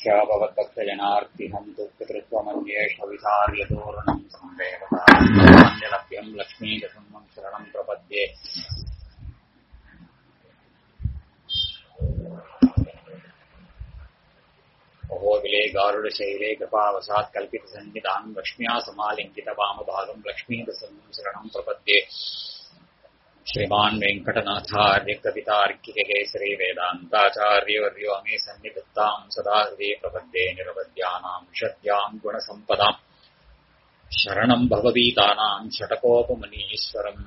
यस्याभवद्भक्तजनार्तिहम् तु पितृत्वमन्येष विधार्यतोरणम् संवेदतान्यलभ्यम् लक्ष्मीदसम्मम् शरणम् प्रपद्ये अहोबिले गारुडशैले कृपावसात् कल्पितसन्निधाम् लक्ष्म्या समालिङ्गितवामभागम् लक्ष्मीदसम्मम् शरणम् प्रपद्ये श्रीमान् वेङ्कटनाथार्य कवितार्किककेसरी वेदान्ताचार्यवर्यो मे सन्निधत्ताम् सदा हृदे प्रपद्ये निरवद्यानाम् षड्याम् गुणसम्पदाम् शरणम् भववीतानाम् षटकोपमनीश्वरम्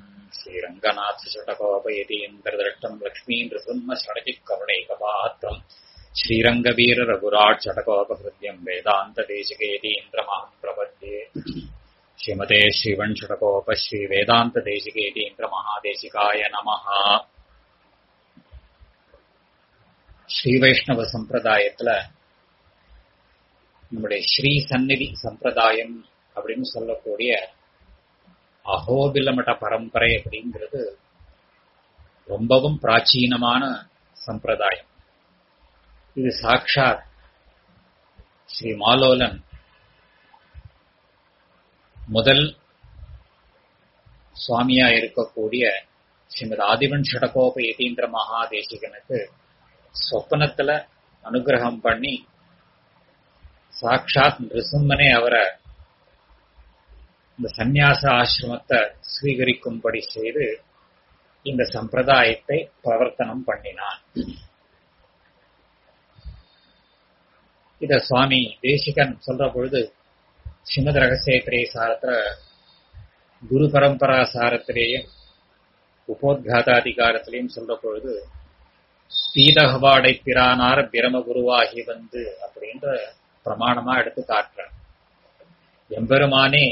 श्रीरङ्गनाथषटकोपयतीन्द्रदृष्टम् लक्ष्मीन्द्रसुन्म षडचित्करुणैकपात्रम् श्रीरङ्गवीररघुराट् षटकोपहृद्यम् वेदान्तदेशिकेतीन्द्रमहम् प्रपद्ये श्रीमते श्रीवंशटकोप श्री வேதாந்த தேசிகேதீந்திர மகாதேசிகாய நமஹ ஸ்ரீ வைஷ்ணவ சம்பிரதாயத்துல நம்முடைய ஸ்ரீ சந்நிதி சம்பிரதாயம் அப்படின்னு சொல்லக்கூடிய அகோபிலமட பரம்பரை அப்படிங்கிறது ரொம்பவும் பிராச்சீனமான சம்பிரதாயம் இது சாட்சாத் ஸ்ரீ மாலோலன் முதல் சுவாமியா இருக்கக்கூடிய ஸ்ரீமத் ஆதிவன் ஷடகோப யதீந்திர மகாதேசிகனுக்கு சொப்பனத்துல அனுகிரகம் பண்ணி சாட்சாத் நிருசிம்மனே அவரை இந்த சந்நியாச ஆசிரமத்தை ஸ்வீகரிக்கும்படி செய்து இந்த சம்பிரதாயத்தை பிரவர்த்தனம் பண்ணினான் இத சுவாமி தேசிகன் சொல்ற பொழுது ஸ்ரீமத் ரகசியத்திரே சாரத்துல குரு பரம்பரா சாரத்திலேயும் உபோத்காதாதிகாரத்திலையும் சொல்ற பொழுது பீதகவாடை பிரானார் பிரம குருவாகி வந்து அப்படின்ற பிரமாணமா எடுத்து காட்டுற எம்பெருமானே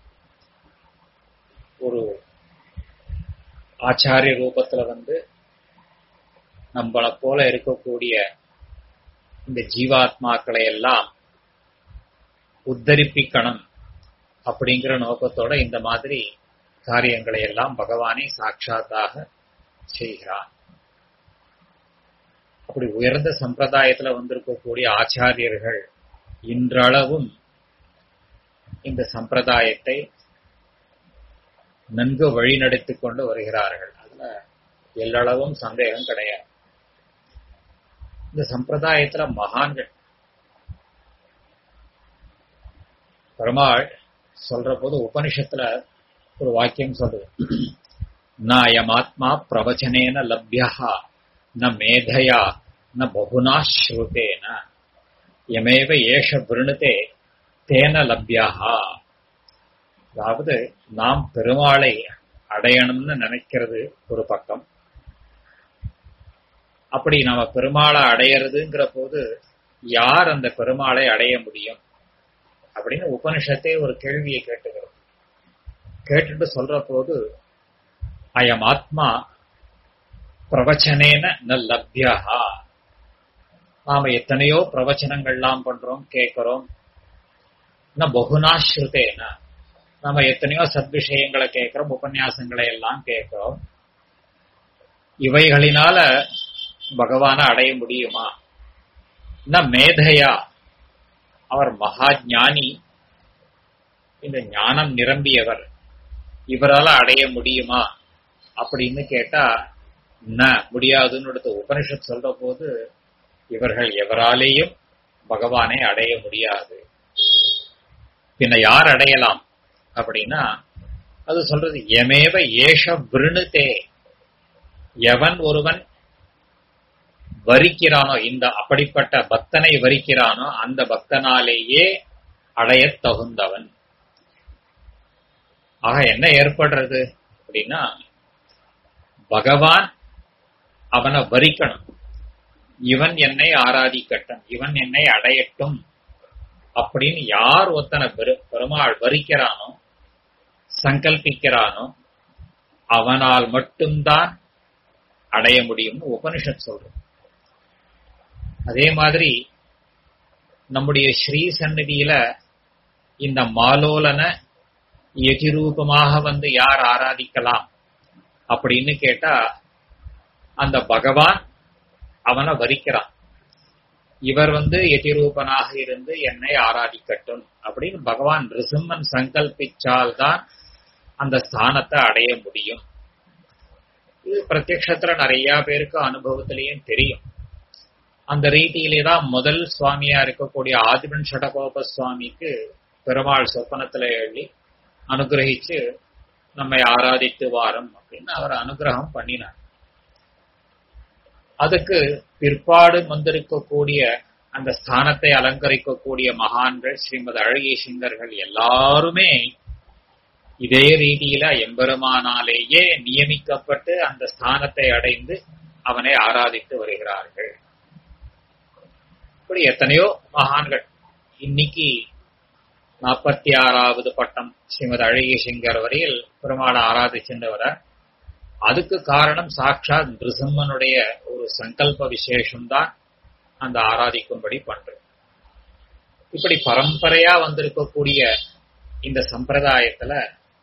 ஒரு ஆச்சாரிய ரூபத்துல வந்து நம்மளை போல இருக்கக்கூடிய இந்த ஜீவாத்மாக்களை எல்லாம் உத்தரிப்பிக்கணும் அப்படிங்கிற நோக்கத்தோட இந்த மாதிரி காரியங்களை எல்லாம் பகவானே சாட்சாத்தாக செய்கிறான் அப்படி உயர்ந்த சம்பிரதாயத்துல வந்திருக்கக்கூடிய ஆச்சாரியர்கள் இன்றளவும் இந்த சம்பிரதாயத்தை நன்கு வழிநடத்தி கொண்டு வருகிறார்கள் அதுல எல்லளவும் சந்தேகம் கிடையாது இந்த சம்பிரதாயத்துல மகான்கள் பெருமாள் சொல்ற போது உபனிஷத்துல ஒரு வாக்கியம் சொல்றது நாயமாத்மா பிரவச்சனேன லப்யா ந மேதையா ந பகுனா ஸ்ருதேன எமேவ ஏஷ விருணுதே தேன லப்யா அதாவது நாம் பெருமாளை அடையணும்னு நினைக்கிறது ஒரு பக்கம் அப்படி நாம பெருமாளை அடையிறதுங்கிற போது யார் அந்த பெருமாளை அடைய முடியும் அப்படின்னு உபனிஷத்தே ஒரு கேள்வியை கேட்டுக்கிறோம் கேட்டுட்டு சொல்ற போது அயம் ஆத்மா பிரவச்சனேன ந லப்யா நாம எத்தனையோ பிரவச்சனங்கள்லாம் பண்றோம் கேட்கிறோம் ந பகுனா ஸ்ருதேன நம்ம எத்தனையோ சத்விஷயங்களை கேட்கிறோம் உபன்யாசங்களை எல்லாம் கேட்கிறோம் இவைகளினால பகவான அடைய முடியுமா ந மேதையா அவர் மகா ஞானி இந்த ஞானம் நிரம்பியவர் இவரால அடைய முடியுமா அப்படின்னு கேட்டா ந முடியாதுன்னு உபனிஷத் சொல்ற போது இவர்கள் எவராலேயும் பகவானை அடைய முடியாது பின்ன யார் அடையலாம் அப்படின்னா அது சொல்றது எமேவ ஏஷ விருணுதே எவன் ஒருவன் வரிக்கிறானோ இந்த அப்படிப்பட்ட பக்தனை வரிக்கிறானோ அந்த பக்தனாலேயே அடைய தகுந்தவன் ஆக என்ன ஏற்படுறது அப்படின்னா பகவான் அவனை வரிக்கணும் இவன் என்னை ஆராதிக்கட்டும் இவன் என்னை அடையட்டும் அப்படின்னு யார் ஒத்தனை பெருமாள் வரிக்கிறானோ சங்கல்பிக்கிறானோ அவனால் மட்டும்தான் அடைய முடியும்னு உபனிஷத் சொல்றோம் அதே மாதிரி நம்முடைய ஸ்ரீ சந்நிதியில இந்த மாலோலன எதிரூபமாக வந்து யார் ஆராதிக்கலாம் அப்படின்னு கேட்டா அந்த பகவான் அவனை வரிக்கிறான் இவர் வந்து எதிரூபனாக இருந்து என்னை ஆராதிக்கட்டும் அப்படின்னு பகவான் ரிசிம்மன் சங்கல்பிச்சால் தான் அந்த ஸ்தானத்தை அடைய முடியும் இது பிரத்யக்ஷத்துல நிறைய பேருக்கு அனுபவத்திலையும் தெரியும் அந்த ரீதியிலே தான் முதல் சுவாமியா இருக்கக்கூடிய ஆதிபன் ஷடகோப சுவாமிக்கு பெருமாள் சொப்பனத்துல எழுதி அனுகிரகிச்சு நம்மை ஆராதித்து வாரம் அப்படின்னு அவர் அனுகிரகம் பண்ணினார் அதுக்கு பிற்பாடு வந்திருக்கக்கூடிய அந்த ஸ்தானத்தை அலங்கரிக்கக்கூடிய மகான்கள் ஸ்ரீமத் அழகிய சிங்கர்கள் எல்லாருமே இதே ரீதியில எம்பெருமானாலேயே நியமிக்கப்பட்டு அந்த ஸ்தானத்தை அடைந்து அவனை ஆராதித்து வருகிறார்கள் இப்படி எத்தனையோ மகான்கள் இன்னைக்கு நாற்பத்தி ஆறாவது பட்டம் ஸ்ரீமத் அழகிய சிங்கர் வரையில் பெருமாளை ஆராதிச்சிருந்தவர அதுக்கு காரணம் சாட்சாத் நிருசிம்மனுடைய ஒரு சங்கல்ப விசேஷம்தான் அந்த ஆராதிக்கும்படி பண்றது இப்படி பரம்பரையா வந்திருக்கக்கூடிய இந்த சம்பிரதாயத்துல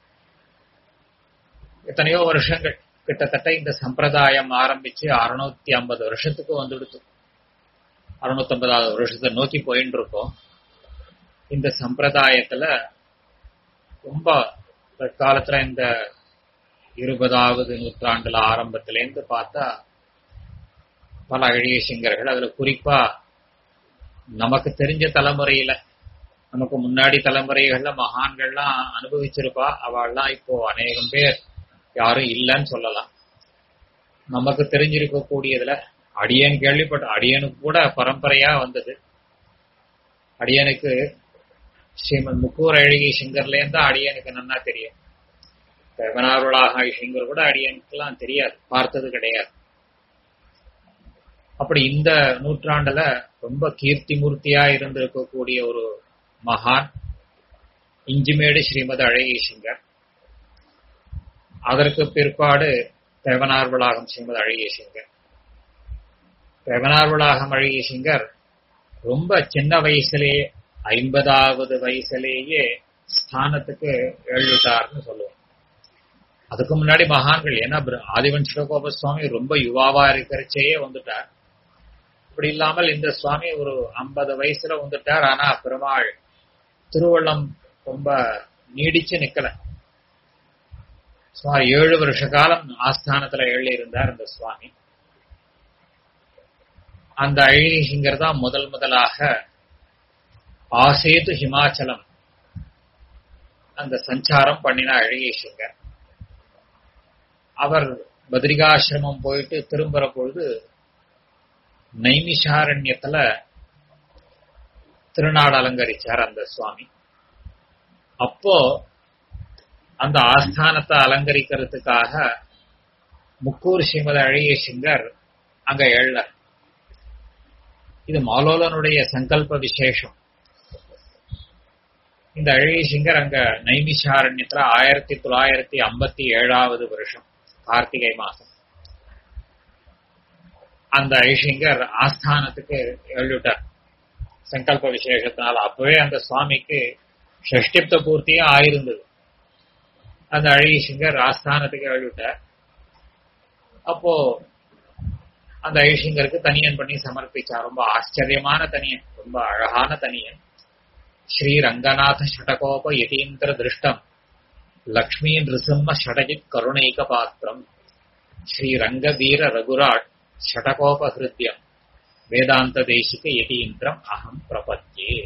எத்தனையோ வருஷங்கள் கிட்டத்தட்ட இந்த சம்பிரதாயம் ஆரம்பிச்சு அறுநூத்தி ஐம்பது வருஷத்துக்கு வந்துடுத்து அறுநூத்தி ஐம்பதாவது வருஷத்தை நோக்கி போயின்னு இருக்கோம் இந்த சம்பிரதாயத்துல ரொம்ப தற்காலத்துல இந்த இருபதாவது நூற்றாண்டுல ஆரம்பத்திலேருந்து பார்த்தா பல அழகிய சிங்கர்கள் அதுல குறிப்பா நமக்கு தெரிஞ்ச தலைமுறையில நமக்கு முன்னாடி தலைமுறைகள்ல மகான்கள்லாம் அனுபவிச்சிருப்பா அவள்லாம் இப்போ அநேகம் பேர் யாரும் இல்லைன்னு சொல்லலாம் நமக்கு தெரிஞ்சிருக்கக்கூடியதுல அடியன் கேள்விப்பட்ட அடியனுக்கு கூட பரம்பரையா வந்தது அடியனுக்கு ஸ்ரீமன் முக்கூர் அழகி சிங்கர்லேருந்து அடியனுக்கு நன்னா தெரியும் பெருமனாருளாக சிங்கர் கூட அடியனுக்கெல்லாம் தெரியாது பார்த்தது கிடையாது அப்படி இந்த நூற்றாண்டுல ரொம்ப கீர்த்தி மூர்த்தியா இருந்திருக்கக்கூடிய ஒரு மகான் இஞ்சிமேடு ஸ்ரீமத் அழகி சிங்கர் அதற்கு பிற்பாடு தேவனார் வளாகம் ஸ்ரீமத் அழகிய சிங்கர் தேவனார் வளாகம் அழகிய சிங்கர் ரொம்ப சின்ன வயசுலேயே ஐம்பதாவது வயசுலேயே ஸ்தானத்துக்கு எழுதிட்டார்னு சொல்லுவோம் அதுக்கு முன்னாடி மகான்கள் ஏன்னா ஆதிவன் சிவகோப சுவாமி ரொம்ப யுவாவா இருக்கிறச்சேயே வந்துட்டார் இப்படி இல்லாமல் இந்த சுவாமி ஒரு ஐம்பது வயசுல வந்துட்டார் ஆனா பெருமாள் திருவள்ளம் ரொம்ப நீடிச்சு நிக்கல சுமார் ஏழு வருஷ காலம் ஆஸ்தானத்துல எழுதி இருந்தார் அந்த சுவாமி அந்த அழகிசிங்கர் தான் முதல் முதலாக ஆசேது ஹிமாச்சலம் அந்த சஞ்சாரம் பண்ணின அழகிசிங்கர் அவர் பத்ரிகாசிரமம் போயிட்டு திரும்புற பொழுது நைமிஷாரண்யத்துல திருநாடு அலங்கரிச்சார் அந்த சுவாமி அப்போ அந்த ஆஸ்தானத்தை அலங்கரிக்கிறதுக்காக முக்கூர் ஸ்ரீமத அழகிய சிங்கர் அங்க எழ இது மாலோலனுடைய சங்கல்ப விசேஷம் இந்த அழகிய சிங்கர் அங்க நைமிஷாரண்யத்துல ஆயிரத்தி தொள்ளாயிரத்தி ஐம்பத்தி ஏழாவது வருஷம் கார்த்திகை மாசம் அந்த ஐஷிங்கர் ஆஸ்தானத்துக்கு எழுதிட்டார் சங்கல்ப விசேஷத்தினால அப்பவே அந்த சுவாமிக்கு ஷஷ்டிப்த பூர்த்தியும் ஆயிருந்தது அந்த அழகி சிங்கர் ஆஸ்தானத்துக்கு எழுதிட்டார் அப்போ அந்த ஐஷிங்கருக்கு தனியன் பண்ணி சமர்ப்பிச்சார் ரொம்ப ஆச்சரியமான தனியன் ரொம்ப அழகான தனியன் ஸ்ரீ ரங்கநாத ஷடகோப யதீந்திர திருஷ்டம் லக்ஷ்மீ நிருசிம்ம ஷடஜித் கருணைக பாத்திரம் ஸ்ரீ ரங்க வீர ரகுராட் ஷடகோப ஹிருத்யம் வேதாந்த தேசிக யதீந்திரம் அகம் பிரபத்தியே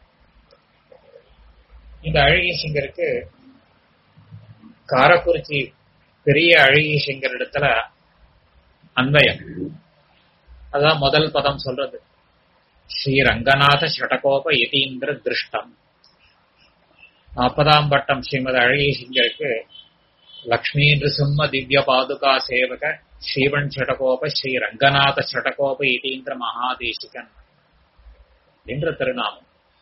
இந்த அழகிய சிங்கருக்கு காரக்குறிச்சி பெரிய அழகிய சிங்கர் இடத்துல அன்வயம் அதான் முதல் பதம் சொல்றது ஸ்ரீ ரங்கநாத ஷடகோப யதீந்திர திருஷ்டம் நாற்பதாம் பட்டம் ஸ்ரீமதி அழகிய சிங்கருக்கு லக்ஷ்மீ நிருசிம்ம திவ்ய பாதுகா சேவக ஸ்ரீவன் ஷடகோப ஸ்ரீ ரங்கநாத ஷடகோப யதீந்திர மகாதேசிகன் என்ற திருநாமம்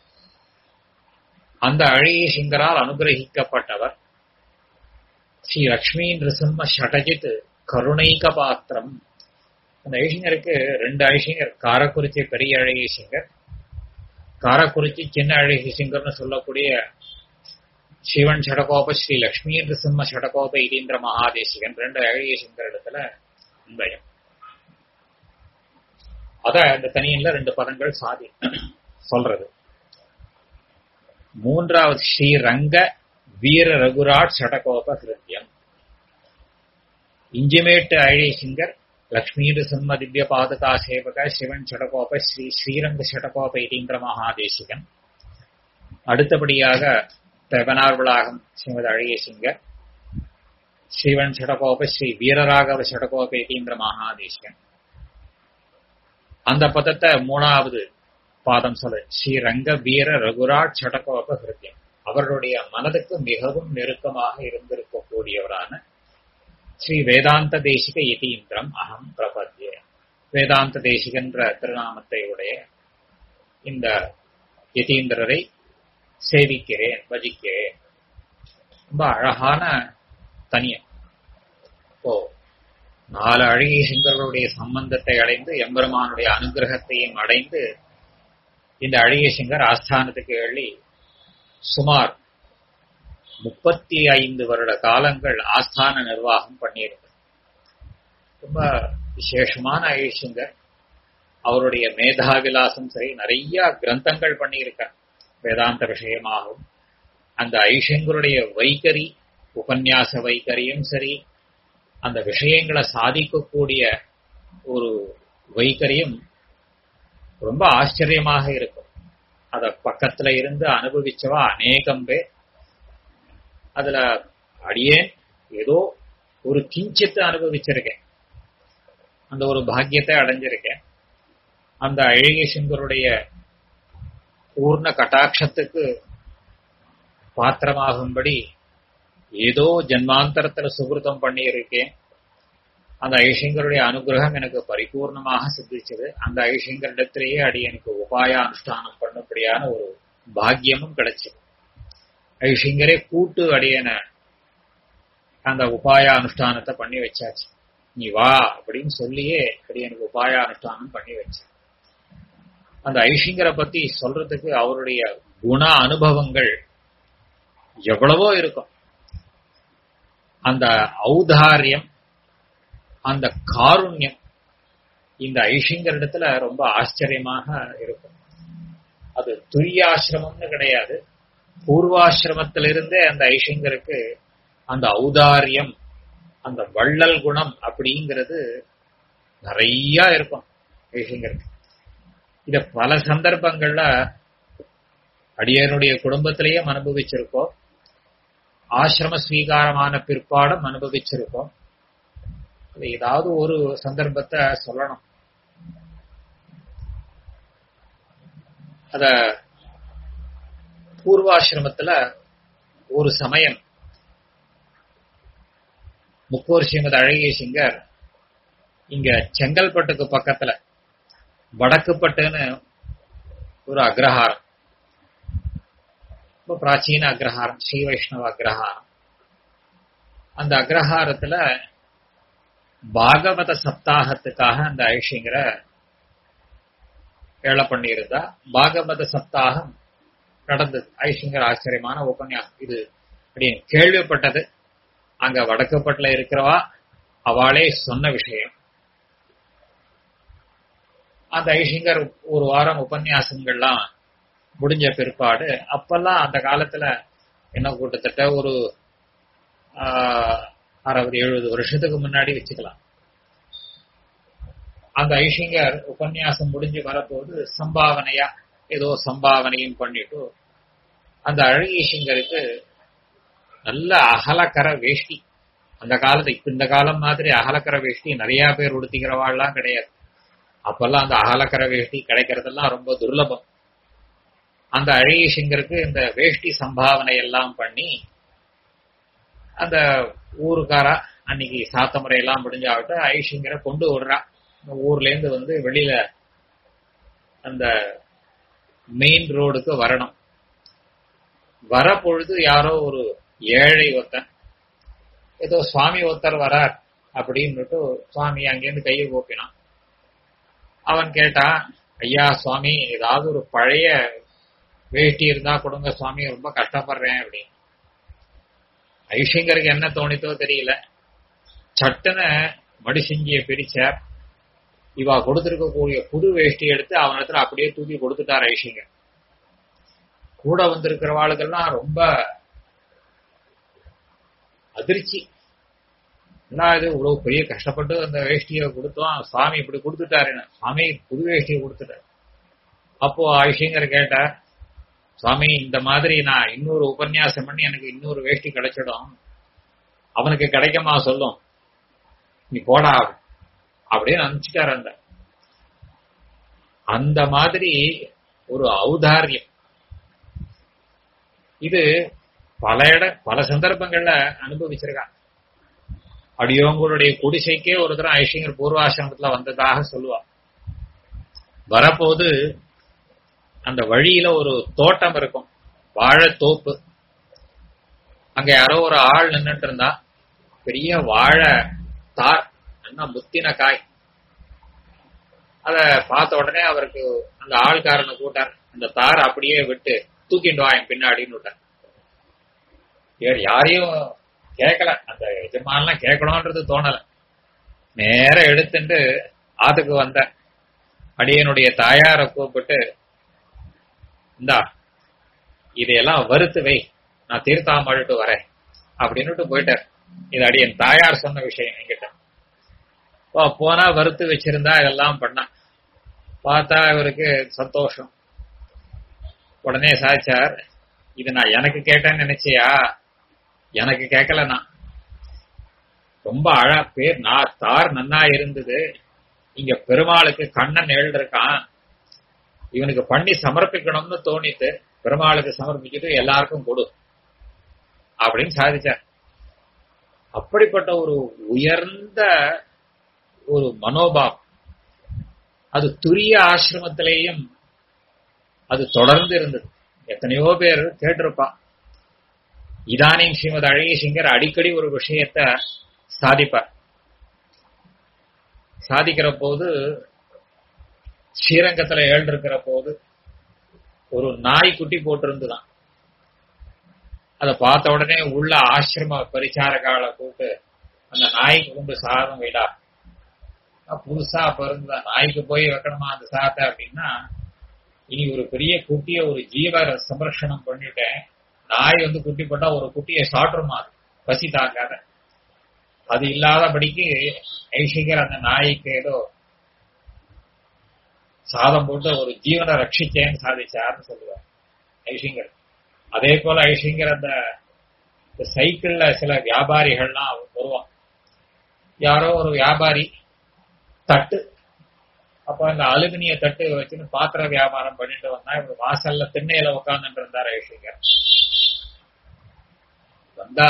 அந்த அழகிய சிங்கரால் அனுகிரகிக்கப்பட்டவர் ஸ்ரீ லக்ஷ்மி நிருசிம்ம ஷடஜித் கருணைக பாத்திரம் அந்த ஐஷிங்கருக்கு ரெண்டு ஐஷிங்கர் காரக்குறிச்சி பெரிய அழகிய சிங்கர் காரக்குறிச்சி சின்ன அழகிய சிங்கர்னு சொல்லக்கூடிய சிவன் ஷடகோப ஸ்ரீ லக்ஷ்மி நிருசிம்ம ஷடகோப இதீந்திர மகாதேசிகன் ரெண்டு அழகிய சிங்கர் இடத்துல அன்பயம் அத இந்த தனியன்ல ரெண்டு பதங்கள் சாதி சொல்றது மூன்றாவது ஸ்ரீரங்க வீர ரகுராட் சடகோப ஹிருத்யம் இஞ்சிமேட்டு அழேசிங்கர் லக்ஷ்மீடு சிம்ம திவ்ய பாதுகா சேவக சிவன் சடகோப ஸ்ரீ ஸ்ரீரங்க சடகோப இதீந்திர மகாதேசிகன் அடுத்தபடியாக தெவனார்வளாகம் ஸ்ரீமதி அழகேசிங்கர் ஸ்ரீவன் சடகோப ஸ்ரீ வீரராகவ சடகோப இதீந்திர மகாதேசிகன் அந்த பதத்தை மூணாவது பாதம் சொல்ல ஸ்ரீரங்க வீர ரகுராட் சடகோப ஹிருத்யம் அவர்களுடைய மனதுக்கு மிகவும் நெருக்கமாக இருந்திருக்கக்கூடியவரான ஸ்ரீ வேதாந்த தேசிக யதீந்திரம் அகம் பிரபத்திய வேதாந்த தேசிகன்ற திருநாமத்தை உடைய இந்த யதீந்திரரை சேவிக்கிறேன் பஜிக்கிறேன் ரொம்ப அழகான தனியம் ஓ நாலு அழகிய சிங்கர்களுடைய சம்பந்தத்தை அடைந்து எம்பெருமானுடைய அனுகிரகத்தையும் அடைந்து இந்த அழகிய சிங்கர் ஆஸ்தானத்துக்கு எள்ளி சுமார் முப்பத்தி ஐந்து வருட காலங்கள் ஆஸ்தான நிர்வாகம் பண்ணியிருக்கு ரொம்ப விசேஷமான ஐஷிங்கர் அவருடைய மேதாவிலாசம் சரி நிறைய கிரந்தங்கள் பண்ணியிருக்கார் வேதாந்த விஷயமாகவும் அந்த ஐஷங்கருடைய வைகரி உபன்யாச வைகரியும் சரி அந்த விஷயங்களை சாதிக்கக்கூடிய ஒரு வைகரியம் ரொம்ப ஆச்சரியமாக இருக்கும் அத பக்கத்துல இருந்து அனுபவிச்சவா அநேகம் பேர் அதுல அடியேன் ஏதோ ஒரு கிஞ்சித்து அனுபவிச்சிருக்கேன் அந்த ஒரு பாக்கியத்தை அடைஞ்சிருக்கேன் அந்த அழகிய சிங்கருடைய பூர்ண கட்டாட்சத்துக்கு பாத்திரமாகும்படி ஏதோ ஜன்மாந்தரத்துல சுகிருதம் பண்ணியிருக்கேன் அந்த ஐஷங்கருடைய அனுகிரகம் எனக்கு பரிபூர்ணமாக சித்திச்சது அந்த ஐஷங்கரிடத்திலேயே அடி எனக்கு உபாய அனுஷ்டானம் பண்ணும்படியான ஒரு பாக்கியமும் கிடைச்சது ஐஷங்கரே கூட்டு அடியன அந்த உபாய அனுஷ்டானத்தை பண்ணி வச்சாச்சு நீ வா அப்படின்னு சொல்லியே அடியனுக்கு உபாய அனுஷ்டானம் பண்ணி வச்சேன் அந்த ஐஷிங்கரை பத்தி சொல்றதுக்கு அவருடைய குண அனுபவங்கள் எவ்வளவோ இருக்கும் அந்த ஔதாரியம் அந்த காருண்யம் இந்த ஐஷிங்கர் இடத்துல ரொம்ப ஆச்சரியமாக இருக்கும் அது துரியாசிரமம்னு கிடையாது பூர்வாசிரமத்திலிருந்தே அந்த ஐஷிங்கருக்கு அந்த ஔதாரியம் அந்த வள்ளல் குணம் அப்படிங்கிறது நிறைய இருக்கும் ஐஷிங்கருக்கு இத பல சந்தர்ப்பங்கள்ல அடியனுடைய குடும்பத்திலேயே அனுபவிச்சிருக்கோம் ஆசிரம ஸ்வீகாரமான பிற்பாடும் அனுபவிச்சிருக்கோம் ஏதாவது ஒரு சந்தர்ப்பத்தை சொல்லணும் அத பூர்வாசிரமத்துல ஒரு சமயம் முப்போர் ஸ்ரீமதி அழகிய சிங்கர் இங்க செங்கல்பட்டுக்கு பக்கத்துல வடக்குப்பட்டுன்னு ஒரு அக்ரஹாரம் ரொம்ப பிராச்சீன அக்ரஹாரம் ஸ்ரீ வைஷ்ணவ அக்ரஹாரம் அந்த அக்ரஹாரத்துல பாகவத சப்தாகத்துக்காக அந்த ஐஷிங்கர ஏழை பண்ணியிருந்தா பாகவத சப்தாகம் நடந்தது ஐஷிங்கர் ஆச்சரியமான உபன்யாசம் இது அப்படின்னு கேள்விப்பட்டது அங்க வடக்குப்பட்டுல இருக்கிறவா அவளே சொன்ன விஷயம் அந்த ஐஷிங்கர் ஒரு வாரம் உபன்யாசங்கள்லாம் முடிஞ்ச பிற்பாடு அப்பெல்லாம் அந்த காலத்துல என்ன கிட்டத்தட்ட ஒரு அறுபது எழுபது வருஷத்துக்கு முன்னாடி வச்சுக்கலாம் அந்த ஐஷிங்கர் உபன்யாசம் முடிஞ்சு வரப்போது சம்பாவனையா ஏதோ சம்பாவனையும் பண்ணிட்டு அந்த அழகீஷிங்கருக்கு நல்ல அகலக்கர வேஷ்டி அந்த காலத்து இப்ப இந்த காலம் மாதிரி அகலக்கர வேஷ்டி நிறைய பேர் உடுத்திக்கிறவாள்லாம் கிடையாது அப்பெல்லாம் அந்த அகலக்கர வேஷ்டி கிடைக்கிறதெல்லாம் ரொம்ப துர்லபம் அந்த அழகீஷிங்கருக்கு இந்த வேஷ்டி சம்பாவனை எல்லாம் பண்ணி அந்த ஊருக்காரா அன்னைக்கு சாத்த முறையெல்லாம் முடிஞ்சாவிட்டு ஐஷிங்கரை கொண்டு விடுறா ஊர்ல இருந்து வந்து வெளியில அந்த மெயின் ரோடுக்கு வரணும் வர பொழுது யாரோ ஒரு ஏழை ஒருத்தன் ஏதோ சுவாமி ஒருத்தர் வரார் அப்படின்னுட்டு சுவாமி அங்கேருந்து கையை கோப்பினான் அவன் கேட்டான் ஐயா சுவாமி ஏதாவது ஒரு பழைய வேஷ்டி இருந்தா கொடுங்க சுவாமி ரொம்ப கஷ்டப்படுறேன் அப்படின்னு ஐஷங்கருக்கு என்ன தோணித்தோ தெரியல சட்டுன்னு மடிசிங்கிய பிரிச்சார் இவா கொடுத்திருக்கக்கூடிய புது வேஷ்டி எடுத்து அவனிடத்துல அப்படியே தூக்கி கொடுத்துட்டார் ஐஷிங்கர் கூட வந்திருக்கிறவாளுக்கெல்லாம் ரொம்ப அதிர்ச்சி என்ன இது இவ்வளவு பெரிய கஷ்டப்பட்டு அந்த வேஷ்டியை கொடுத்தோம் சுவாமி இப்படி கொடுத்துட்டாருன்னு சுவாமி புது வேஷ்டியை கொடுத்துட்டார் அப்போ ஐஷிங்கர் கேட்டார் சுவாமி இந்த மாதிரி நான் இன்னொரு உபன்யாசம் பண்ணி எனக்கு இன்னொரு வேஷ்டி கிடைச்சிடும் அவனுக்கு கிடைக்குமா சொல்லும் நீ போடா அப்படின்னு அனுப்பிச்சிட்டார் அந்த அந்த மாதிரி ஒரு ஔதாரியம் இது பல இட பல சந்தர்ப்பங்கள்ல அனுபவிச்சிருக்கான் அடியோங்களுடைய குடிசைக்கே ஒரு தரம் ஐஷிங்கர் பூர்வாசிரமத்துல வந்ததாக சொல்லுவா வரப்போது அந்த வழியில ஒரு தோட்டம் இருக்கும் வாழைத்தோப்பு அங்க யாரோ ஒரு ஆள் நின்றுட்டு இருந்தா பெரிய வாழை தார் என்ன முத்தின காய் அத பார்த்த உடனே அவருக்கு அந்த ஆள்காரனை கூட்டார் அந்த தார் அப்படியே விட்டு தூக்கிட்டு வா என் பின்னாடின்னு விட்டார் வேற யாரையும் கேட்கல அந்த எஜமானெல்லாம் கேட்கணும்ன்றது தோணல நேர எடுத்துட்டு ஆத்துக்கு வந்த அடியனுடைய தாயார கூப்பிட்டு இந்தா இதையெல்லாம் வறுத்து வை நான் தீர்த்தாமழுட்டு வரேன் அப்படின்னுட்டு போயிட்டார் இது அடியன் தாயார் சொன்ன விஷயம் என்கிட்ட போனா வறுத்து வச்சிருந்தா இதெல்லாம் பண்ணா பார்த்தா இவருக்கு சந்தோஷம் உடனே சாச்சார் இது நான் எனக்கு கேட்டேன்னு நினைச்சியா எனக்கு கேட்கல நான் ரொம்ப அழ பேர் நான் தார் நன்னா இருந்தது இங்க பெருமாளுக்கு கண்ணன் எழுந்திருக்கான் இவனுக்கு பண்ணி சமர்ப்பிக்கணும்னு தோணித்து பெருமாளுக்கு சமர்ப்பிச்சுட்டு எல்லாருக்கும் கொடு அப்படின்னு சாதிச்சார் அப்படிப்பட்ட ஒரு உயர்ந்த ஒரு மனோபாவம் அது துரிய ஆசிரமத்திலேயும் அது தொடர்ந்து இருந்தது எத்தனையோ பேர் கேட்டிருப்பான் இதானின் ஸ்ரீமத் அழகிய சிங்கர் அடிக்கடி ஒரு விஷயத்த சாதிப்பார் சாதிக்கிற போது ஸ்ரீரங்கத்துல எழுந்திருக்கிற போது ஒரு நாய் குட்டி போட்டிருந்துதான் அதை பார்த்த உடனே உள்ள ஆசிரம பரிச்சாரகால கூப்பிட்டு அந்த நாய்க்கு கொண்டு சாதம் வைடா புதுசா பிறந்த நாய்க்கு போய் வைக்கணுமா அந்த சாத்தை அப்படின்னா இனி ஒரு பெரிய குட்டிய ஒரு ஜீவ சம்ரட்சணம் பண்ணிட்டேன் நாய் வந்து குட்டி போட்டா ஒரு குட்டியை சாட்டுருமா அது பசி தாக்காத அது இல்லாதபடிக்கு ஐஷிகர் அந்த நாய்க்கு ஏதோ சாதம் போட்டு ஒரு ஜீவனை ரட்சிச்சேன்னு சாதிச்சார்னு சொல்லுவார் ஐஷிங்கர் அதே போல ஐஷிங்கர் அந்த சைக்கிள்ல சில வியாபாரிகள்லாம் வருவான் யாரோ ஒரு வியாபாரி தட்டு அப்ப அந்த அலுமினிய தட்டு வச்சுன்னு பாத்திர வியாபாரம் பண்ணிட்டு வந்தா இவர் வாசல்ல திண்ணையில உட்கார்ந்துட்டு இருந்தார் ஐஷிங்கர் வந்தா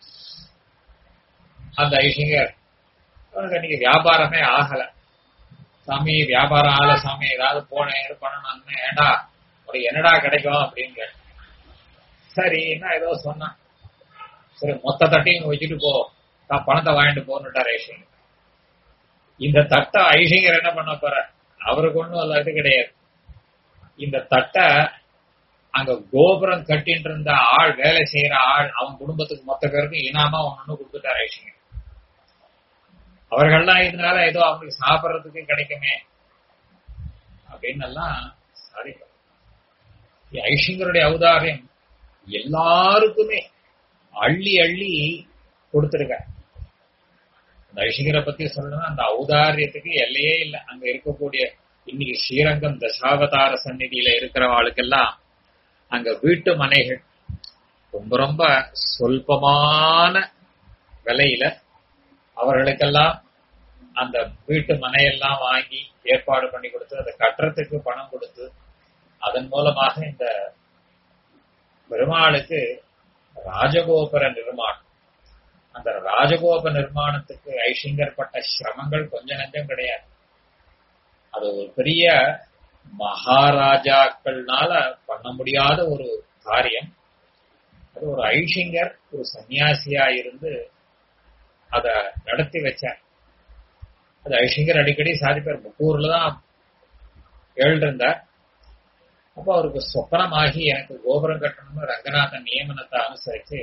அந்த ஐஷிங்கர் அவனுக்கு அன்னைக்கு வியாபாரமே ஆகல சாமி வியாபாரம் ஆகல சாமி ஏதாவது போனேன் இது பண்ணணும்னு ஏண்டா ஒரு என்னடா கிடைக்கும் அப்படின்னு கேட்டேன் சரி என்ன ஏதோ சொன்னான் சரி மொத்த தட்டையும் வச்சுட்டு போ நான் பணத்தை வாங்கிட்டு போன்னுட்டார் ஐஷிங்கர் இந்த தட்டை ஐஷிங்கர் என்ன பண்ண போற அவருக்கு ஒண்ணும் அல்ல இது கிடையாது இந்த தட்டை அங்க கோபுரம் கட்டின்னு இருந்த ஆள் வேலை செய்யற ஆள் அவன் குடும்பத்துக்கு மொத்த பேருக்கும் இனாமா ஒன்னு கொடுத்துட்டார் ஐஷிங்கர் அவர்கள்லாம் இதனால ஏதோ அவங்களுக்கு சாப்பிட்றதுக்கு கிடைக்குமே அப்படின்னு எல்லாம் சாதிக்கும் ஐஷிங்கருடைய ஔதாரியம் எல்லாருக்குமே அள்ளி அள்ளி கொடுத்திருக்க அந்த ஐஷிங்கரை பத்தி சொல்லணும்னா அந்த ஔதாரியத்துக்கு எல்லையே இல்லை அங்க இருக்கக்கூடிய இன்னைக்கு ஸ்ரீரங்கம் தசாவதார சந்நிதியில இருக்கிறவாளுக்கெல்லாம் அங்க வீட்டு மனைகள் ரொம்ப ரொம்ப சொல்பமான விலையில அவர்களுக்கெல்லாம் அந்த வீட்டு மனையெல்லாம் வாங்கி ஏற்பாடு பண்ணி கொடுத்து அதை கட்டுறதுக்கு பணம் கொடுத்து அதன் மூலமாக இந்த பெருமாளுக்கு ராஜகோபுர நிர்மாணம் அந்த ராஜகோப நிர்மாணத்துக்கு ஐஷிங்கர் பட்ட சிரமங்கள் கொஞ்ச நஞ்சம் கிடையாது அது ஒரு பெரிய மகாராஜாக்கள்னால பண்ண முடியாத ஒரு காரியம் அது ஒரு ஐஷிங்கர் ஒரு சன்னியாசியா இருந்து அத நடத்தி வச்சார் அது ஐஷிங்கர் அடிக்கடி சாதிப்பார் முக்கூர்ல தான் எழுந்திருந்தார் அப்போ அவருக்கு சொப்பனமாகி எனக்கு கோபுரம் கட்டணும்னு ரங்கநாதன் நியமனத்தை அனுசரிச்சு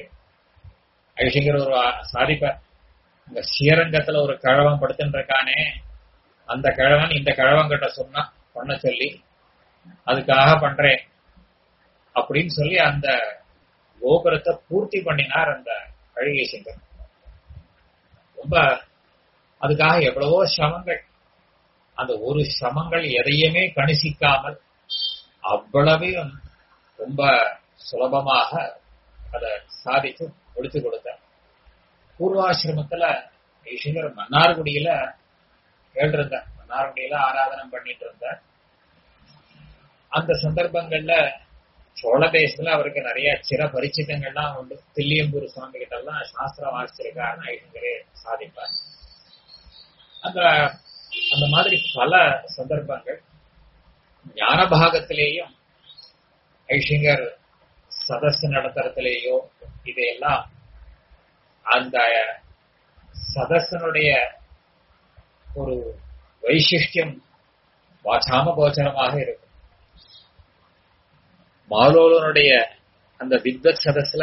ஐஷிங்கர் ஒரு சாதிப்பார் அங்க ஸ்ரீரங்கத்துல ஒரு கழவம் படுத்துட்டு இருக்கானே அந்த கிழவன் இந்த கிழவன்கிட்ட சொன்னா பண்ண சொல்லி அதுக்காக பண்றேன் அப்படின்னு சொல்லி அந்த கோபுரத்தை பூர்த்தி பண்ணினார் அந்த அழகிய சிங்கர் ரொம்ப அதுக்காக எவ்வளவோ சிரமங்கள் அந்த ஒரு சிரமங்கள் எதையுமே கணிசிக்காமல் அவ்வளவையும் ரொம்ப சுலபமாக அதை சாதித்து முடித்து கொடுத்தார் பூர்வாசிரமத்துல ஈஸ்வரர் மன்னார்குடியில கேட்டிருந்தார் மன்னார்குடியில ஆராதனம் பண்ணிட்டு இருந்தார் அந்த சந்தர்ப்பங்கள்ல சோழ தேசத்துல அவருக்கு நிறைய சிற பரிச்சிதங்கள்லாம் உண்டு தில்லியம்பூர் சுவாமி கிட்ட எல்லாம் சாஸ்திரம் வாசிச்சிருக்காருன்னு ஐசங்கரே சாதிப்பார் அந்த அந்த மாதிரி பல சந்தர்ப்பங்கள் ஞான பாகத்திலேயும் ஐஷிங்கர் சதஸ் நடத்துறதுலேயோ இதையெல்லாம் அந்த சதஸனுடைய ஒரு வைசிஷ்டியம் வாசாம கோச்சரமாக இருக்கும் மாலோலனுடைய அந்த வித்வத் சதஸ்ல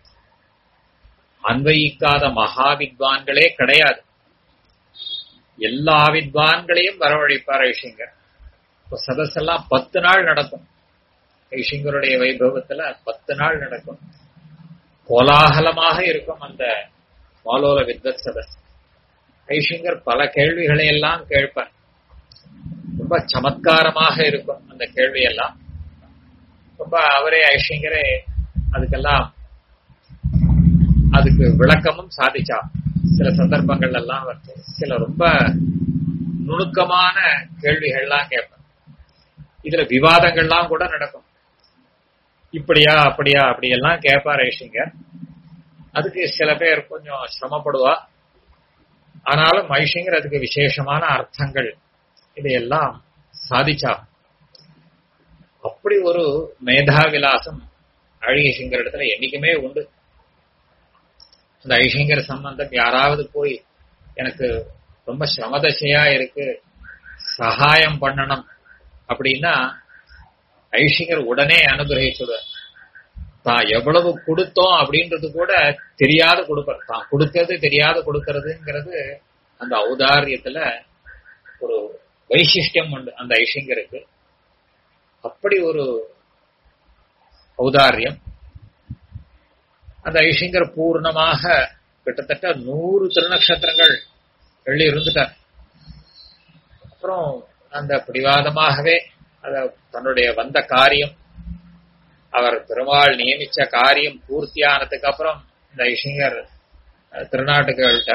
அன்வயிக்காத மகா வித்வான்களே கிடையாது எல்லா வித்வான்களையும் வரவழைப்பார் ஐஷிங்கர் இப்போ சதஸெல்லாம் பத்து நாள் நடக்கும் ஐஷிங்கருடைய வைபவத்துல பத்து நாள் நடக்கும் கோலாகலமாக இருக்கும் அந்த மாலோல வித்வத் சதஸ் ஐஷிங்கர் பல கேள்விகளை எல்லாம் கேட்பார் ரொம்ப சமத்காரமாக இருக்கும் அந்த கேள்வி எல்லாம் ரொம்ப அவரே ஐஷிங்கரே அதுக்கெல்லாம் அதுக்கு விளக்கமும் சாதிச்சா சில சந்தர்ப்பங்கள் எல்லாம் வந்து சில ரொம்ப நுணுக்கமான கேள்விகள்லாம் கேட்பேன் இதுல விவாதங்கள்லாம் கூட நடக்கும் இப்படியா அப்படியா அப்படியெல்லாம் கேட்பார் ஐஷிங்கர் அதுக்கு சில பேர் கொஞ்சம் சிரமப்படுவா ஆனாலும் ஐஷிங்கர் அதுக்கு விசேஷமான அர்த்தங்கள் இதையெல்லாம் சாதிச்சா அப்படி ஒரு மேதா விலாசம் அழகிசிங்கர் இடத்துல என்னைக்குமே உண்டு அந்த ஐஷிங்கர் சம்பந்தம் யாராவது போய் எனக்கு ரொம்ப சிரமதசையா இருக்கு சகாயம் பண்ணணும் அப்படின்னா ஐஷிங்கர் உடனே அனுகிரகிச்சுடுவார் தான் எவ்வளவு கொடுத்தோம் அப்படின்றது கூட தெரியாத கொடுப்பார் தான் கொடுக்கறது தெரியாத கொடுக்கறதுங்கிறது அந்த ஔதாரியத்துல ஒரு வைசிஷ்டியம் உண்டு அந்த ஐஷிங்கருக்கு அப்படி ஒரு ஔதாரியம் அந்த ஐஷிங்கர் பூர்ணமாக கிட்டத்தட்ட நூறு திருநக்ஷத்திரங்கள் வெள்ளி இருந்துட்டார் அப்புறம் அந்த பிடிவாதமாகவே அத தன்னுடைய வந்த காரியம் அவர் பெருமாள் நியமிச்ச காரியம் பூர்த்தியானதுக்கு அப்புறம் இந்த ஐஷிங்கர் திருநாட்டுகள்கிட்ட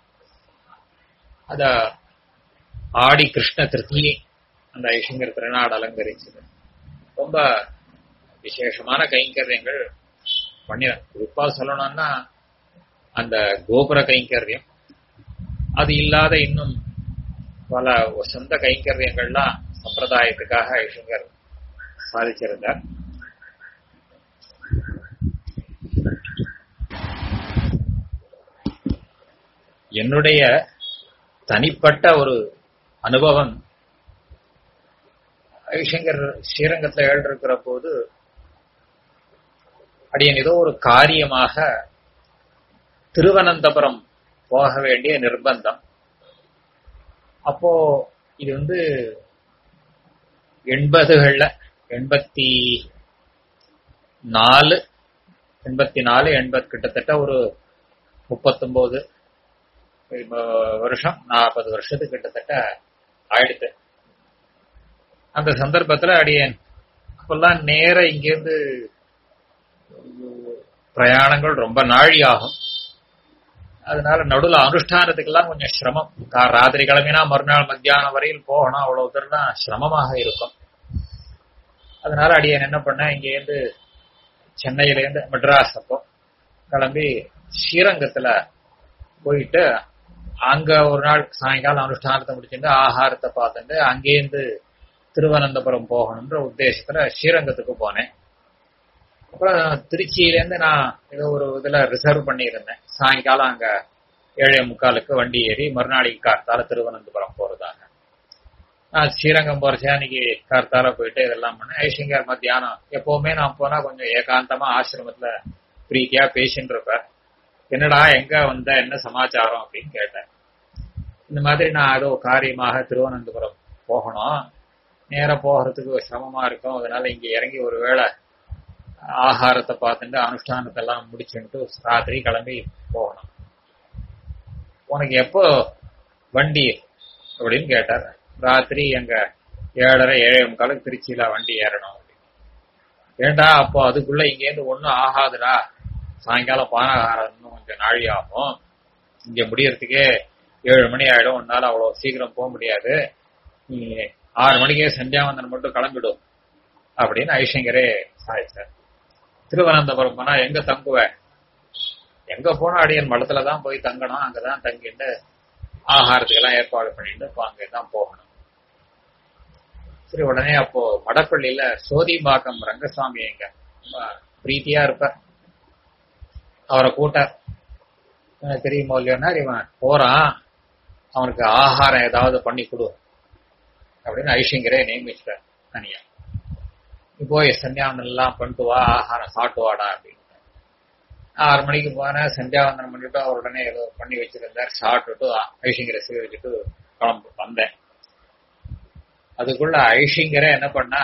அத ஆடி கிருஷ்ண திருத்தியை அந்த ஐஷிங்கர் திருநாடு அலங்கரிச்சது ரொம்ப விசேஷமான கைங்கரியங்கள் பண்ணின குறிப்பா சொல்லணும்னா அந்த கோபுர கைங்கரியம் அது இல்லாத இன்னும் பல சொந்த கைங்கரியங்கள்லாம் சம்பிரதாயத்துக்காக ஐஷங்கர் சாதிச்சிருந்தார் என்னுடைய தனிப்பட்ட ஒரு அனுபவம் ஐஷங்கர் ஸ்ரீரங்கத்தில் எழுந்திருக்கிற போது அடியன் ஏதோ ஒரு காரியமாக திருவனந்தபுரம் போக வேண்டிய நிர்பந்தம் அப்போ இது வந்து எண்பதுகள்ல எண்பத்தி நாலு எண்பத்தி நாலு எண்பது கிட்டத்தட்ட ஒரு முப்பத்தொன்பது வருஷம் நாற்பது வருஷத்துக்கு கிட்டத்தட்ட ஆயிடுத்து அந்த சந்தர்ப்பத்துல அடியேன் அப்பெல்லாம் நேர இங்கேருந்து பிரயாணங்கள் ரொம்ப நாழி ஆகும் அதனால நடுவில் அனுஷ்டானத்துக்கெல்லாம் கொஞ்சம் சிரமம் ராத்திரி கிளம்பினா மறுநாள் மத்தியானம் வரையில் போகணும் அவ்வளவு தூரம் சிரமமாக இருக்கும் அதனால அடியன் என்ன பண்ணேன் இங்கேருந்து சென்னையிலேருந்து மெட்ராஸ் அப்போ கிளம்பி ஸ்ரீரங்கத்துல போயிட்டு அங்க ஒரு நாள் சாயங்காலம் அனுஷ்டானத்தை முடிச்சுட்டு ஆகாரத்தை பார்த்துட்டு அங்கேருந்து திருவனந்தபுரம் போகணுன்ற உத்தேசத்துல ஸ்ரீரங்கத்துக்கு போனேன் அப்புறம் திருச்சியிலேருந்து நான் ஏதோ ஒரு இதுல ரிசர்வ் பண்ணியிருந்தேன் சாயங்காலம் அங்க ஏழே முக்காலுக்கு வண்டி ஏறி மறுநாளைக்கு கார்த்தால திருவனந்தபுரம் போறதாக நான் ஸ்ரீரங்கம் போறச்சே அன்னைக்கு கார்த்தால போயிட்டு இதெல்லாம் பண்ணேன் ஐஷிங்கர் மத்தியானம் எப்பவுமே நான் போனா கொஞ்சம் ஏகாந்தமா ஆசிரமத்துல பிரீத்தியா பேசின்னு இருப்பேன் என்னடா எங்க வந்த என்ன சமாச்சாரம் அப்படின்னு கேட்டேன் இந்த மாதிரி நான் ஏதோ காரியமாக திருவனந்தபுரம் போகணும் நேர போகிறதுக்கு சிரமமா இருக்கும் அதனால இங்க இறங்கி ஒரு வேளை ஆகாரத்தை பார்த்துட்டு அனுஷ்டானத்தை எல்லாம் முடிச்சுட்டு ராத்திரி கிளம்பி போகணும் உனக்கு எப்போ வண்டி அப்படின்னு கேட்டார் ராத்திரி எங்க ஏழரை ஏழே முக்காலுக்கு திருச்சியில வண்டி ஏறணும் ஏண்டா அப்போ அதுக்குள்ள இங்கேருந்து ஒன்றும் ஆகாதுடா சாயங்காலம் பானகாரம் இன்னும் கொஞ்சம் நாழி ஆகும் இங்க முடியறதுக்கே ஏழு மணி ஆயிடும் உன்னால அவ்வளவு சீக்கிரம் போக முடியாது நீ ஆறு மணிக்கே சந்தியாவந்தன் மட்டும் கிளம்பிடும் அப்படின்னு ஐஷங்கரே சாதிச்சார் திருவனந்தபுரம் போனா எங்க தங்குவ எங்க போனா அடியன் மடத்துல தான் போய் தங்கணும் அங்கதான் தங்கிட்டு ஆகாரத்துக்கெல்லாம் ஏற்பாடு பண்ணிட்டு இப்போ அங்கதான் போகணும் சரி உடனே அப்போ மடப்பள்ளியில சோதிபாக்கம் ரங்கசுவாமி எங்க ரொம்ப பிரீத்தியா இருப்பார் அவரை கூட்டார் எனக்கு தெரியுமோ இல்லையோன்னா இவன் போறான் அவனுக்கு ஆகாரம் ஏதாவது பண்ணி கொடு அப்படின்னு ஐஷங்கரே நியமிச்சிட்டார் தனியா நீ போய் சந்தியாவந்தனம் எல்லாம் பண்ணிட்டு வா ஆகாரம் சாப்பிட்டு வாடா அப்படின்னு ஆறு மணிக்கு போனேன் சந்தியாவந்தனம் பண்ணிட்டு அவர் உடனே ஏதோ பண்ணி வச்சிருந்தார் சாப்பிட்டுட்டு ஐஷங்கரை சேவிச்சுட்டு கிளம்பு வந்தேன் அதுக்குள்ள ஐஷங்கரை என்ன பண்ணா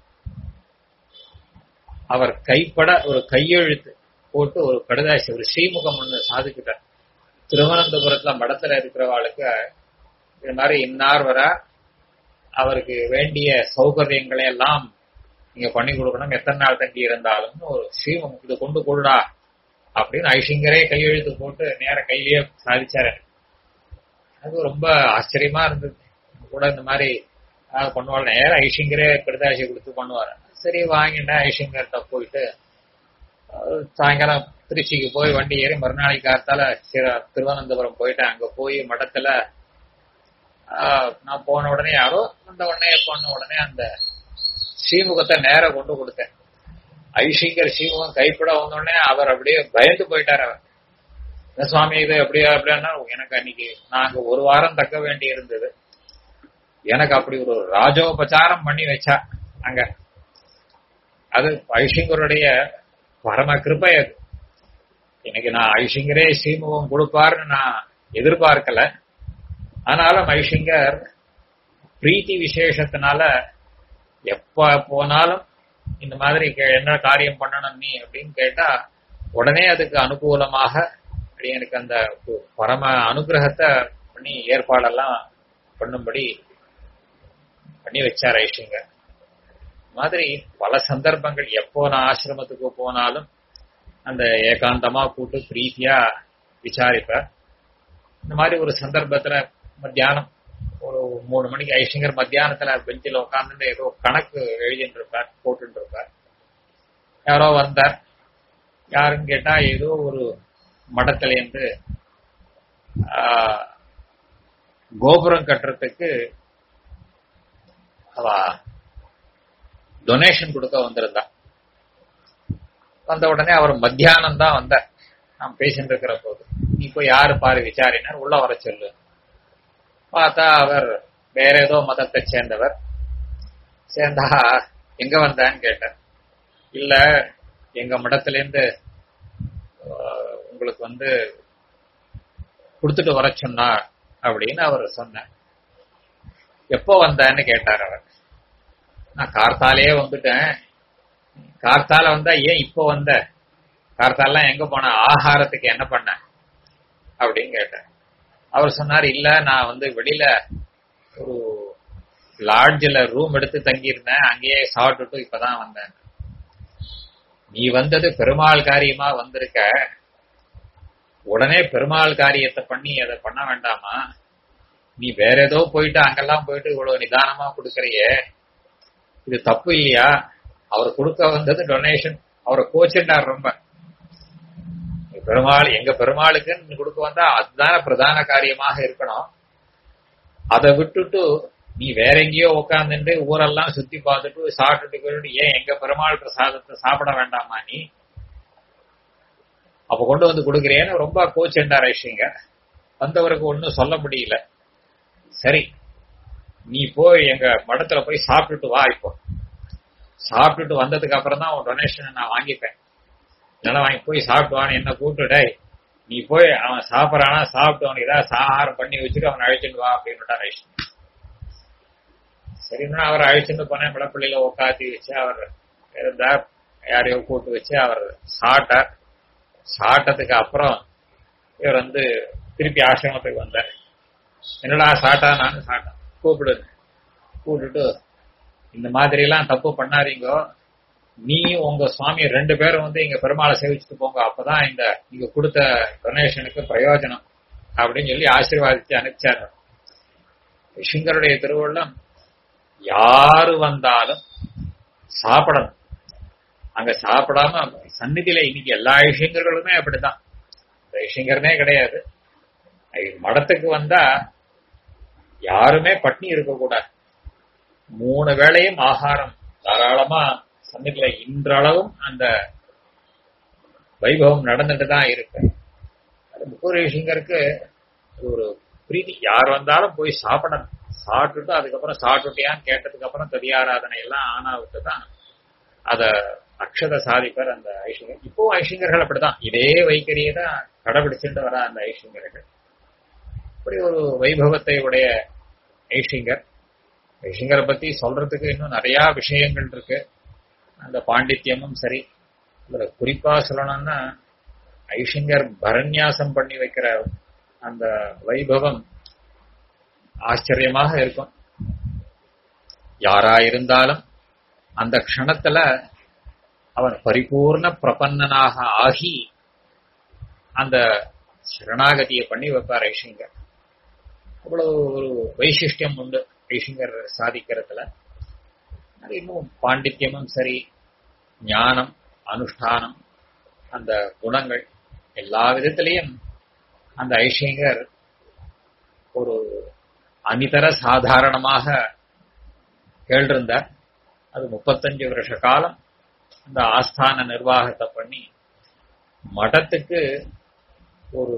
அவர் கைப்பட ஒரு கையெழுத்து போட்டு ஒரு கடுதாசி ஒரு ஸ்ரீமுகம் ஒண்ணு சாதிக்கிட்டார் திருவனந்தபுரத்துல மடத்துல இருக்கிறவாளுக்கு இது மாதிரி இன்னார் வர அவருக்கு வேண்டிய சௌகரியங்களை எல்லாம் நீங்க பண்ணி கொடுக்கணும் எத்தனை நாள் தங்கி இருந்தாலும் ஒரு ஸ்ரீமுகம் இதை கொண்டு கொடுடா அப்படின்னு ஐஷங்கரே கையெழுத்து போட்டு நேர கையிலேயே சாதிச்சாரு அது ரொம்ப ஆச்சரியமா இருந்தது கூட இந்த மாதிரி பண்ணுவாள் நேரம் ஐஷங்கரே கடுதாசி கொடுத்து பண்ணுவாரு சரி வாங்கிட்டேன் ஐஷங்கர்கிட்ட போயிட்டு சாயங்காலம் திருச்சிக்கு போய் வண்டி ஏறி மறுநாளைக்கு காத்தால திருவனந்தபுரம் போயிட்டேன் அங்க போய் மடத்துல நான் போன உடனே யாரோ அந்த உடனே போன உடனே அந்த ஸ்ரீமுகத்தை நேர கொண்டு கொடுத்தேன் ஐஷிங்கர் ஸ்ரீமுகம் கைப்பட வந்த உடனே அவர் அப்படியே பயந்து போயிட்டார் அவர் இந்த சுவாமி இது எப்படியா அப்படின்னா எனக்கு அன்னைக்கு நாங்க ஒரு வாரம் தக்க வேண்டி இருந்தது எனக்கு அப்படி ஒரு ராஜோபச்சாரம் பண்ணி வச்சா அங்க அது ஐஷிங்கருடைய பரம கிருப்பை அது எனக்கு நான் ஐஷிங்கரே ஸ்ரீமுகம் கொடுப்பாருன்னு நான் எதிர்பார்க்கல ஆனாலும் ஐஷிங்கர் பிரீத்தி விசேஷத்தினால எப்ப போனாலும் இந்த மாதிரி என்ன காரியம் பண்ணணும் நீ அப்படின்னு கேட்டா உடனே அதுக்கு அனுகூலமாக எனக்கு அந்த பரம அனுகிரகத்தை பண்ணி ஏற்பாடெல்லாம் பண்ணும்படி பண்ணி வச்சார் ஐஷிங்கர் மாதிரி பல சந்தர்ப்பங்கள் எப்போ நான் ஆசிரமத்துக்கு போனாலும் அந்த ஏகாந்தமா கூட்டு பிரீத்தியா விசாரிப்பேன் இந்த மாதிரி ஒரு சந்தர்ப்பத்துல மத்தியானம் ஒரு மூணு மணிக்கு ஐஷங்கர் மத்தியானத்துல பெஞ்சில் உட்காந்துட்டு ஏதோ கணக்கு எழுதிட்டு இருப்பார் போட்டு இருப்பார் யாரோ வந்தார் யாருன்னு கேட்டா ஏதோ ஒரு மடத்துல இருந்து கோபுரம் கட்டுறதுக்கு அவ டொனேஷன் கொடுக்க வந்திருந்தா வந்த உடனே அவர் மத்தியானம் தான் வந்தார் நான் பேசிட்டு இருக்கிற போது நீ போய் யாரு பாரு விசாரினார் உள்ள வர சொல்லு பார்த்தா அவர் வேற ஏதோ மதத்தை சேர்ந்தவர் சேர்ந்தா எங்க வந்தான்னு கேட்டார் இல்ல எங்க மடத்துல இருந்து உங்களுக்கு வந்து கொடுத்துட்டு வர சொன்னா அப்படின்னு அவர் சொன்னார் எப்போ வந்தான்னு கேட்டார் அவர் நான் கார்த்தாலேயே வந்துட்டேன் கார்த்தால வந்தா ஏன் இப்போ வந்த கார்த்தாலாம் எங்க போன ஆகாரத்துக்கு என்ன பண்ண அப்படின்னு கேட்டேன் அவர் சொன்னார் இல்ல நான் வந்து வெளியில ஒரு லாட்ஜில் ரூம் எடுத்து தங்கியிருந்தேன் அங்கேயே சாப்பிட்டுட்டு இப்பதான் வந்தேன் நீ வந்தது பெருமாள் காரியமா வந்திருக்க உடனே பெருமாள் காரியத்தை பண்ணி அதை பண்ண வேண்டாமா நீ வேற ஏதோ போயிட்டு அங்கெல்லாம் போயிட்டு இவ்வளவு நிதானமா கொடுக்கறியே இது தப்பு இல்லையா அவர் கொடுக்க வந்தது டொனேஷன் அவரை கோச்சுட்டார் ரொம்ப பெருமாள் எங்க பெருமாளுக்கு கொடுக்க வந்தா அதுதான பிரதான காரியமாக இருக்கணும் அதை விட்டுட்டு நீ வேற எங்கேயோ உட்காந்துட்டு ஊரெல்லாம் சுத்தி பார்த்துட்டு சாப்பிட்டுட்டு ஏன் எங்க பெருமாள் பிரசாதத்தை சாப்பிட வேண்டாமா நீ அப்ப கொண்டு வந்து கொடுக்குறேன்னு ரொம்ப கோச்சுண்டார் ஐஷிங்க வந்தவருக்கு ஒன்னும் சொல்ல முடியல சரி நீ போய் எங்க மடத்துல போய் சாப்பிட்டுட்டு வா இப்போ சாப்பிட்டுட்டு வந்ததுக்கு அப்புறம் தான் உன் டொனேஷனை நான் வாங்கிப்பேன் இதெல்லாம் வாங்கி போய் சாப்பிட்டு வான்னு என்ன கூப்பிட்டுடே நீ போய் அவன் சாப்பிடறானா சாப்பிட்டு அவனுக்கு ஏதாவது சாகாரம் பண்ணி வச்சுட்டு அவன் அழைச்சிட்டு வா அப்படின்னு ஐஷிங்கர் சரின்னா அவர் அழைச்சிட்டு போனேன் விளப்பள்ளியில உட்காத்தி வச்சு அவர் இருந்தா யாரையோ கூட்டு வச்சு அவர் சாட்டார் சாட்டத்துக்கு அப்புறம் இவர் வந்து திருப்பி ஆசிரமத்துக்கு வந்தார் என்னடா சாட்டா நான் சாட்டேன் கூப்பிடு கூப்பிட்டுட்டு இந்த மாதிரி எல்லாம் தப்பு பண்ணாதீங்க நீ உங்க சுவாமி ரெண்டு பேரும் வந்து இங்க பெருமாளை சேவிச்சுட்டு போங்க அப்பதான் இந்த நீங்க கொடுத்த டொனேஷனுக்கு பிரயோஜனம் அப்படின்னு சொல்லி ஆசீர்வாதிச்சு அனுப்பிச்சாரு ரிஷிங்கருடைய திருவுள்ளம் யாரு வந்தாலும் சாப்பிடணும் அங்க சாப்பிடாம சந்நிதியில இன்னைக்கு எல்லா ஐஷிங்கர்களுமே அப்படிதான் ஐஷிங்கர்னே கிடையாது மடத்துக்கு வந்தா யாருமே பட்னி இருக்கக்கூடாது மூணு வேளையும் ஆகாரம் தாராளமா சந்நிதியில இன்றளவும் அந்த வைபவம் நடந்துட்டு தான் இருக்கு அது முக்கூரேஷிங்கருக்கு ஒரு பிரீதி யார் வந்தாலும் போய் சாப்பிடணும் சாப்பிட்டுட்டு அதுக்கப்புறம் சாப்பிட்டுட்டியான்னு கேட்டதுக்கு அப்புறம் ததியாராதனை எல்லாம் ஆனா விட்டு தான் அத அக்ஷத சாதிப்பர் அந்த ஐஷிங்கர் இப்போ ஐஷிங்கர்கள் அப்படிதான் இதே வைக்கரியை தான் கடைபிடிச்சுட்டு வர அந்த ஐஷிங்கர்கள் இப்படி ஒரு வைபவத்தை உடைய ஐஷிங்கர் ஐஷிங்கரை பத்தி சொல்றதுக்கு இன்னும் நிறைய விஷயங்கள் இருக்கு அந்த பாண்டித்யமும் சரி இதுல குறிப்பா சொல்லணும்னா ஐஷிங்கர் பரநியாசம் பண்ணி வைக்கிற அந்த வைபவம் ஆச்சரியமாக இருக்கும் யாரா இருந்தாலும் அந்த க்ஷணத்துல அவன் பரிபூர்ண பிரபன்னனாக ஆகி அந்த சரணாகதியை பண்ணி வைப்பார் ஐஷிங்கர் அவ்வளவு ஒரு வைசிஷ்டியம் உண்டு ஐஷிங்கர் சாதிக்கிறதுல அது இன்னும் பாண்டித்யமும் சரி ஞானம் அனுஷ்டானம் அந்த குணங்கள் எல்லா விதத்திலையும் அந்த ஐஷிங்கர் ஒரு அனிதர சாதாரணமாக கேள்றிருந்தார் அது முப்பத்தஞ்சு வருஷ காலம் அந்த ஆஸ்தான நிர்வாகத்தை பண்ணி மடத்துக்கு ஒரு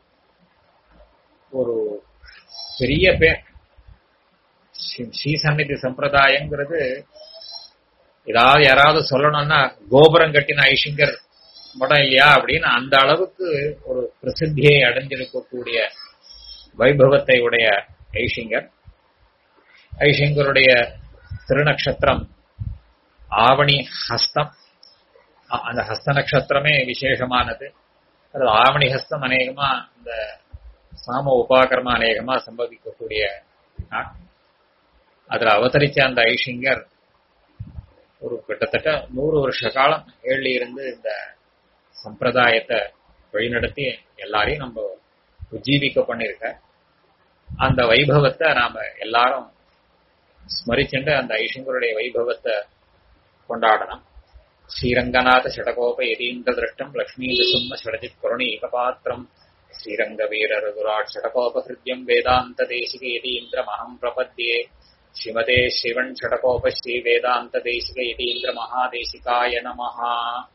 ஒரு பெரிய பேர் ஸ்ரீசந்நிதி சம்பிரதாயங்கிறது ஏதாவது யாராவது சொல்லணும்னா கோபுரம் கட்டின ஐஷிங்கர் மடம் இல்லையா அப்படின்னு அந்த அளவுக்கு ஒரு பிரசித்தியை அடைஞ்சிருக்கக்கூடிய வைபவத்தை உடைய ஐஷிங்கர் ஐஷிங்கருடைய திருநக்ஷத்திரம் ஆவணி ஹஸ்தம் அந்த ஹஸ்த நட்சத்திரமே விசேஷமானது அது ஆவணி ஹஸ்தம் அநேகமா இந்த சாம உபாகரமா அநேகமா சம்பவிக்கக்கூடிய நாள் அதுல அவதரிச்ச அந்த ஐஷிங்கர் ஒரு கிட்டத்தட்ட நூறு வருஷ காலம் ஏழி இருந்து இந்த சம்பிரதாயத்தை வழிநடத்தி எல்லாரையும் நம்ம உஜ்ஜீவிக்க பண்ணிருக்க அந்த வைபவத்தை நாம எல்லாரும் ஸ்மரிச்சுட்டு அந்த ஐஷங்கருடைய வைபவத்தை கொண்டாடணும் ஸ்ரீரங்கநாத ஷடகோப யதீந்திர திருஷ்டம் லக்ஷ்மீந்த சும்ம ஷடஜித் கருணி ஏகபாத்திரம் ஸ்ரீரங்க வீர ரகுராட் ஷடகோபஹிருத்யம் வேதாந்த தேசிக யதீந்திர மகம் பிரபத்யே ஸ்ரீமதே சிவன் ஷடகோப ஸ்ரீ வேதாந்த தேசிக யதீந்திர மகாதேசிகாய நமஹா